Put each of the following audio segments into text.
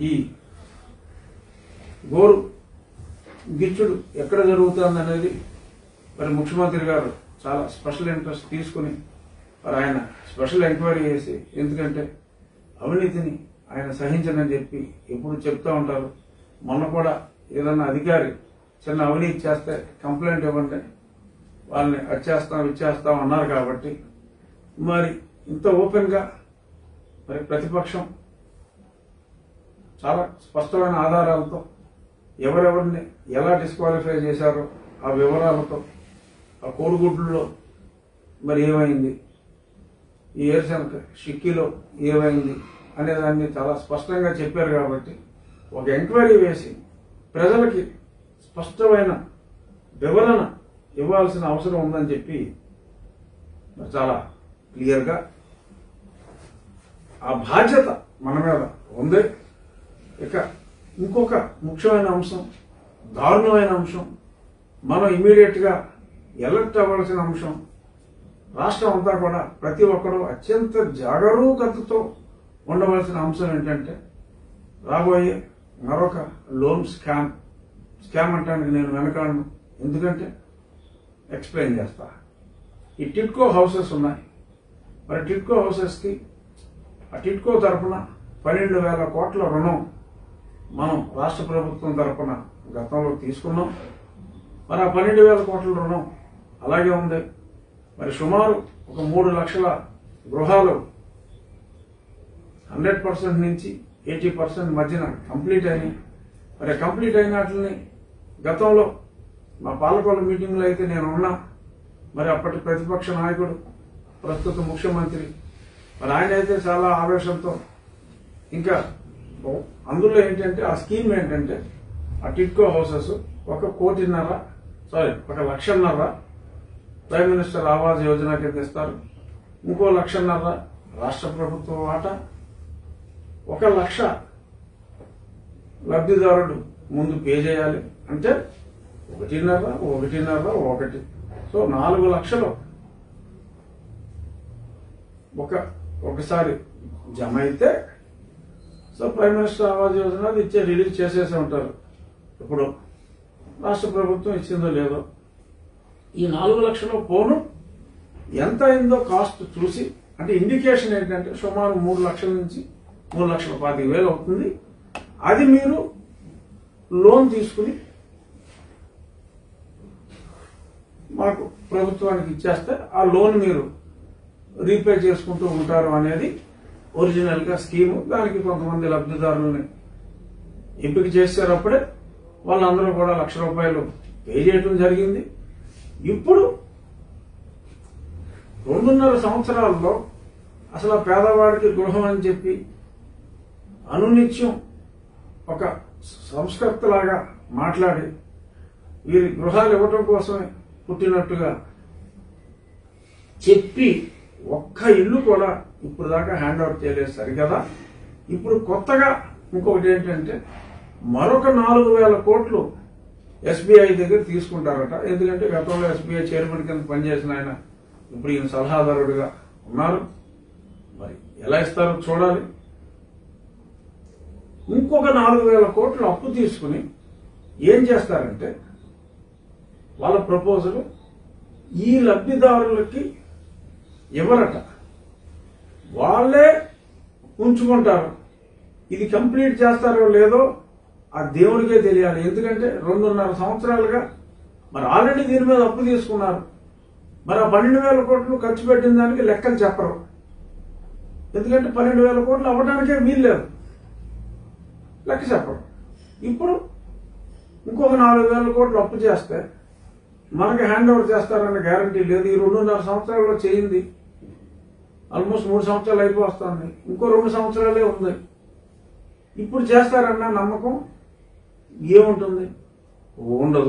ఈ గోరు గిచ్చుడు ఎక్కడ జరుగుతుంది అనేది మరి ముఖ్యమంత్రి గారు చాలా స్పెషల్ ఇంట్రెస్ట్ తీసుకుని మరి ఆయన స్పెషల్ ఎంక్వైరీ చేసి ఎందుకంటే అవినీతిని ఆయన సహించనని చెప్పి ఎప్పుడు చెప్తా ఉంటారు మొన్న కూడా ఏదన్నా అధికారి చిన్న అవినీతి చేస్తే కంప్లైంట్ ఇవ్వండి వాళ్ళని వచ్చేస్తాం ఇచ్చేస్తాం అన్నారు కాబట్టి మరి ఇంత ఓపెన్ గా మరి ప్రతిపక్షం చాలా స్పష్టమైన ఆధారాలతో ఎవరెవరిని ఎలా డిస్క్వాలిఫై చేశారో ఆ వివరాలతో ఆ కోడిగుడ్లలో మరి ఏమైంది ఈ ఏరుశనక షిక్కీలో ఏమైంది అనే దాన్ని చాలా స్పష్టంగా చెప్పారు కాబట్టి ఒక ఎంక్వైరీ వేసి ప్రజలకి స్పష్టమైన వివరణ ఇవ్వాల్సిన అవసరం ఉందని చెప్పి మరి చాలా క్లియర్గా ఆ బాధ్యత మన మీద ఉంది ఇక ఇంకొక ముఖ్యమైన అంశం దారుణమైన అంశం మనం ఇమీడియట్ గా ఎలర్ట్ అవ్వాల్సిన అంశం రాష్ట్రం అంతా కూడా ప్రతి ఒక్కరూ అత్యంత జాగరూకతతో ఉండవలసిన అంశం ఏంటంటే రాబోయే మరొక లోన్ స్కామ్ స్కామ్ అంటానికి నేను వెనకాడను ఎందుకంటే ఎక్స్ప్లెయిన్ చేస్తా ఈ టిట్కో హౌసెస్ ఉన్నాయి మరి టిట్కో హౌసెస్ కి ఆ టిట్కో తరఫున పన్నెండు వేల కోట్ల రుణం మనం రాష్ట్ర ప్రభుత్వం తరఫున గతంలో తీసుకున్నాం మరి ఆ పన్నెండు వేల కోట్ల రుణం అలాగే ఉంది మరి సుమారు ఒక మూడు లక్షల గృహాలు హండ్రెడ్ పర్సెంట్ నుంచి ఎయిటీ పర్సెంట్ మధ్యన కంప్లీట్ అయినాయి మరి కంప్లీట్ అయిన వాటిని గతంలో మా పాలకొల మీటింగ్లో అయితే నేను ఉన్నా మరి అప్పటి ప్రతిపక్ష నాయకుడు ప్రస్తుత ముఖ్యమంత్రి మరి ఆయన అయితే చాలా ఆవేశంతో ఇంకా ఓ- అందులో ఏంటంటే ఆ స్కీమ్ ఏంటంటే ఆ టిట్కో హౌసెస్ ఒక కోటిన్నర సారీ ఒక లక్షన్నర ప్రైమ్ మినిస్టర్ ఆవాస్ యోజన కింద ఇస్తారు ఇంకో లక్షన్నర రాష్ట్ర ప్రభుత్వం వాటా ఒక లక్ష లబ్ధిదారుడు ముందు పే చేయాలి అంటే ఒకటిన్నర ఒకటిన్నర ఒకటి సో నాలుగు లక్షలు ఒక ఒకసారి జమ అయితే so prime minister Awas Yojana అది ఇచ్చే రిలీజ్ చేసేసి ఉంటారు ఇప్పుడు రాష్ట్ర ప్రభుత్వం ఇచ్చిందో లేదో ఈ నాలుగు లక్షల పోను ఎంత అయిందో కాస్ట్ చూసి అంటే ఇండికేషన్ ఏంటంటే సుమారు మూడు లక్షల నుంచి మూడు లక్షల పాతిక వేలు అవుతుంది అది మీరు లోన్ తీసుకుని మాకు ప్రభుత్వానికి ఇచ్చేస్తే ఆ లోన్ మీరు రీపే చేసుకుంటూ ఉంటారు అనేది ఒరిజినల్ గా స్కీమ్ దానికి కొంతమంది లబ్ధిదారులని ఎంపిక చేశారు అప్పుడే వాళ్ళందరూ కూడా లక్ష రూపాయలు పే చేయడం జరిగింది ఇప్పుడు రెండున్నర సంవత్సరాల్లో అసలు ఆ పేదవాడికి గృహం అని చెప్పి అనునిత్యం ఒక సంస్కర్తలాగా మాట్లాడి వీరి గృహాలు ఇవ్వటం కోసమే పుట్టినట్టుగా చెప్పి ఒక్క ఇల్లు కూడా ఇప్పుడు దాకా హ్యాండ్ అవుట్ చేయలేదు సరికదా ఇప్పుడు కొత్తగా ఇంకొకటి ఏంటంటే మరొక నాలుగు వేల కోట్లు ఎస్బీఐ దగ్గర తీసుకుంటారట ఎందుకంటే గతంలో ఎస్బీఐ చైర్మన్ కింద పనిచేసిన ఆయన ఇప్పుడు ఈయన సలహాదారుడిగా ఉన్నారు మరి ఎలా ఇస్తారో చూడాలి ఇంకొక నాలుగు వేల కోట్లు అప్పు తీసుకుని ఏం చేస్తారంటే వాళ్ళ ప్రపోజల్ ఈ లబ్ధిదారులకి ఇవ్వరట వాళ్ళే ఉంచుకుంటారు ఇది కంప్లీట్ చేస్తారో లేదో ఆ దేవుడికే తెలియాలి ఎందుకంటే రెండున్నర సంవత్సరాలుగా మరి ఆల్రెడీ దీని మీద అప్పు తీసుకున్నారు మరి ఆ పన్నెండు వేల కోట్లు ఖర్చు పెట్టిన దానికి లెక్కలు చెప్పరు ఎందుకంటే పన్నెండు వేల కోట్లు అవ్వడానికే వీల్లేదు లెక్క చెప్పరు ఇప్పుడు ఇంకొక నాలుగు వేల కోట్లు అప్పు చేస్తే మనకి హ్యాండ్ ఓవర్ చేస్తారన్న గ్యారంటీ లేదు ఈ రెండున్నర సంవత్సరాల్లో చేయింది ఆల్మోస్ట్ మూడు సంవత్సరాలు అయిపోతుంది ఇంకో రెండు సంవత్సరాలే ఉంది ఇప్పుడు చేస్తారన్న నమ్మకం ఏముంటుంది ఉండదు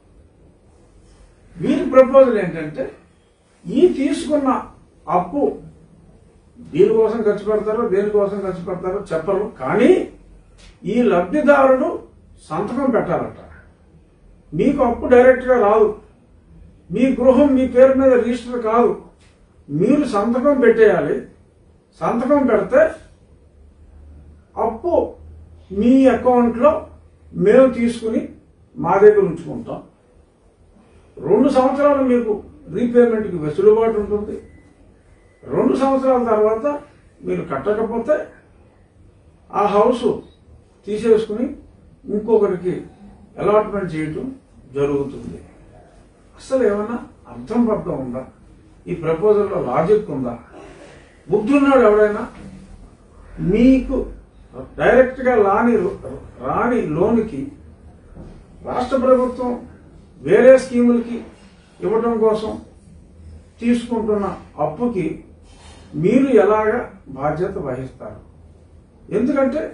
వీరి ప్రపోజల్ ఏంటంటే ఈ తీసుకున్న అప్పు దీనికోసం ఖర్చు పెడతారో దేనికోసం ఖర్చు పెడతారో చెప్పరు కానీ ఈ లబ్ధిదారుడు సంతకం పెట్టాలట మీకు అప్పు డైరెక్ట్ గా రాదు మీ గృహం మీ పేరు మీద రిజిస్టర్ కాదు మీరు సంతకం పెట్టేయాలి సంతకం పెడితే అప్పు మీ అకౌంట్లో మేము తీసుకుని మా దగ్గర ఉంచుకుంటాం రెండు సంవత్సరాలు మీకు రీపేమెంట్కి వెసులుబాటు ఉంటుంది రెండు సంవత్సరాల తర్వాత మీరు కట్టకపోతే ఆ హౌస్ తీసేసుకుని ఇంకొకరికి అలాట్మెంట్ చేయటం జరుగుతుంది అసలు ఏమన్నా అర్థం పర్థం ఉందా ఈ ప్రపోజల్లో లాజిక్ ఉందా బుద్ధున్నాడు ఎవడైనా మీకు డైరెక్ట్ గా లాని రాని లోన్కి రాష్ట్ర ప్రభుత్వం వేరే స్కీములకి ఇవ్వడం కోసం తీసుకుంటున్న అప్పుకి మీరు ఎలాగ బాధ్యత వహిస్తారు ఎందుకంటే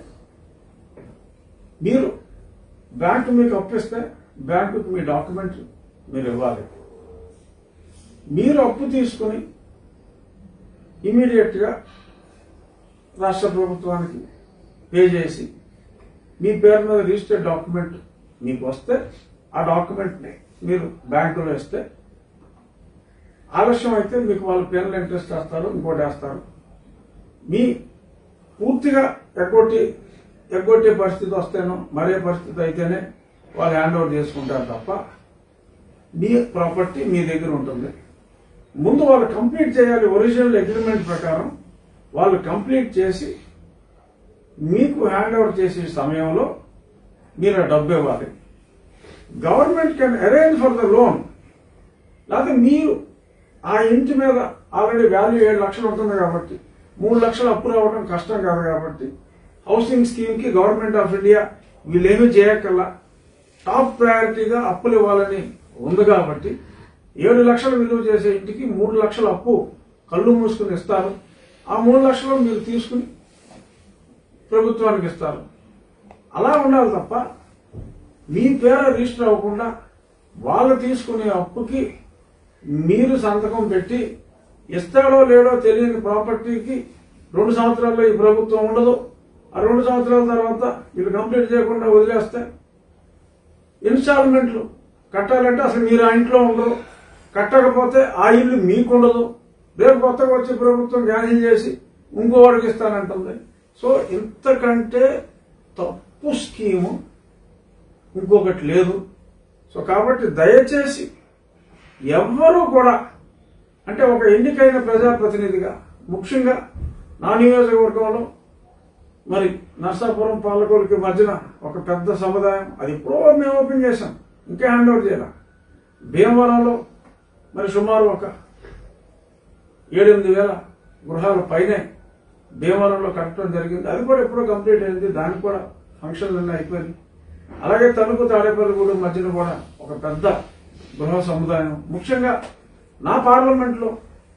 మీరు బ్యాంకు మీకు అప్పిస్తే బ్యాంకుకి మీ డాక్యుమెంట్ మీరు ఇవ్వాలి మీరు అప్పు తీసుకుని ఇమీడియట్ గా రాష్ట్ర ప్రభుత్వానికి పే చేసి మీ పేరు మీద రిజిస్టర్డ్ డాక్యుమెంట్ మీకు వస్తే ఆ డాక్యుమెంట్ ని మీరు బ్యాంకులో ఇస్తే ఆలస్యం అయితే మీకు వాళ్ళు పేర్లు ఇంట్రెస్ట్ వేస్తారు ఇంకోటి వేస్తారు మీ పూర్తిగా ఎగ్గొట్టి ఎగ్గొట్టే పరిస్థితి వస్తేనో మరే పరిస్థితి అయితేనే వాళ్ళు హ్యాండ్ ఓవర్ చేసుకుంటారు తప్ప మీ ప్రాపర్టీ మీ దగ్గర ఉంటుంది ముందు వాళ్ళు కంప్లీట్ చేయాలి ఒరిజినల్ అగ్రిమెంట్ ప్రకారం వాళ్ళు కంప్లీట్ చేసి మీకు హ్యాండ్ ఓవర్ చేసే సమయంలో మీరు ఆ డబ్బు ఇవ్వాలి government can arrange for the loan లేకపోతే మీరు ఆ ఇంటి మీద ఆల్రెడీ వాల్యూ ఏడు లక్షలు ఉంటుంది కాబట్టి మూడు లక్షలు అప్పు రావడం కష్టం కాదు కాబట్టి హౌసింగ్ స్కీమ్ కి గవర్నమెంట్ ఆఫ్ ఇండియా వీళ్ళేమీ చేయక్కల్లా టాప్ ప్రయారిటీగా అప్పులు ఇవ్వాలని ఉంది కాబట్టి ఏడు లక్షలు విలువ చేసే ఇంటికి మూడు లక్షల అప్పు కళ్ళు మూసుకుని ఇస్తారు ఆ మూడు లక్షలు మీరు తీసుకుని ప్రభుత్వానికి ఇస్తారు అలా ఉండాలి తప్ప మీ పేర రిజిస్టర్ అవ్వకుండా వాళ్ళు తీసుకునే అప్పుకి మీరు సంతకం పెట్టి ఇస్తాడో లేడో తెలియని ప్రాపర్టీకి రెండు సంవత్సరాల్లో ఈ ప్రభుత్వం ఉండదు ఆ రెండు సంవత్సరాల తర్వాత వీళ్ళు కంప్లీట్ చేయకుండా వదిలేస్తే ఇన్స్టాల్మెంట్లు కట్టాలంటే అసలు మీరు ఆ ఇంట్లో ఉండరు కట్టకపోతే ఆ ఇల్లు మీకు ఉండదు రేపు కొత్తగా వచ్చే ప్రభుత్వం క్యాన్సిల్ చేసి ఇంకోవాడికి ఇస్తానంటుంది సో ఇంతకంటే తప్పు స్కీము ఇంకొకటి లేదు సో కాబట్టి దయచేసి ఎవ్వరూ కూడా అంటే ఒక ఎన్నికైన ప్రజాప్రతినిధిగా ముఖ్యంగా నా నియోజకవర్గంలో మరి నర్సాపురం పాలకొలకి మధ్యన ఒక పెద్ద సముదాయం అది ఎప్పుడో మేము ఓపెన్ చేశాం ఇంకా హ్యాండ్ ఓవర్ చేయాల భీమవరంలో మరి సుమారు ఒక ఏడెనిమిది వేల గృహాల పైనే భీమవరంలో కట్టడం జరిగింది అది కూడా ఎప్పుడో కంప్లీట్ అయింది దానికి కూడా ఫంక్షన్లు అన్నీ అయిపోయింది అలాగే తణుకు తాడేపల్లిగూడెం మధ్యన కూడా ఒక పెద్ద గృహ సముదాయం ముఖ్యంగా నా పార్లమెంట్లో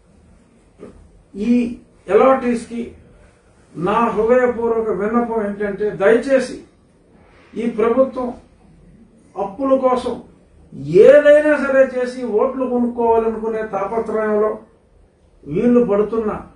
ఈ ఎలాటీస్ కి నా హృదయపూర్వక విన్నపం ఏంటంటే దయచేసి ఈ ప్రభుత్వం అప్పుల కోసం ఏదైనా సరే చేసి ఓట్లు కొనుక్కోవాలనుకునే తాపత్రయంలో వీళ్ళు పడుతున్న